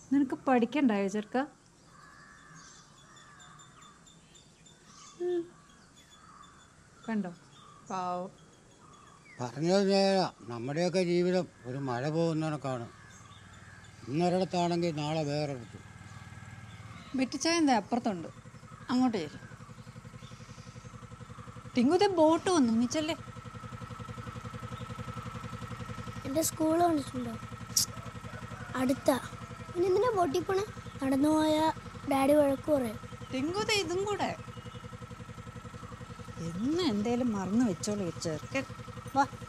നിനക്ക് പഠിക്കണ്ടായോ ചെറുക്ക കണ്ടോ പാവം പറഞ്ഞത് നേരാ നമ്മുടെയൊക്കെ ജീവിതം ഒരു മഴ പോകുന്നവനൊക്കെയാണ് ഇന്നൊരിടത്താണെങ്കിൽ നാളെ വേറൊരിടത്ത് വെറ്റിച്ചായൻ്റെ അപ്പുറത്തുണ്ട് അങ്ങോട്ട് ചെല്ലും ടിങ്കുതെ ബോട്ട് വന്നു നീ ചെല്ലേ എൻ്റെ സ്കൂൾ കണ്ടിട്ടുണ്ടോ അടുത്താ പിന്നെ എന്തിനാ ബോട്ടിൽ പോണേ നടന്നു പോയാൽ ഡാഡി വഴക്ക് പറയും ടിങ്കുതെ ഇതും കൂടെ എന്ന് എന്തേലും മറന്നു വെച്ചോളൂ ചെറുക്കൻ വാ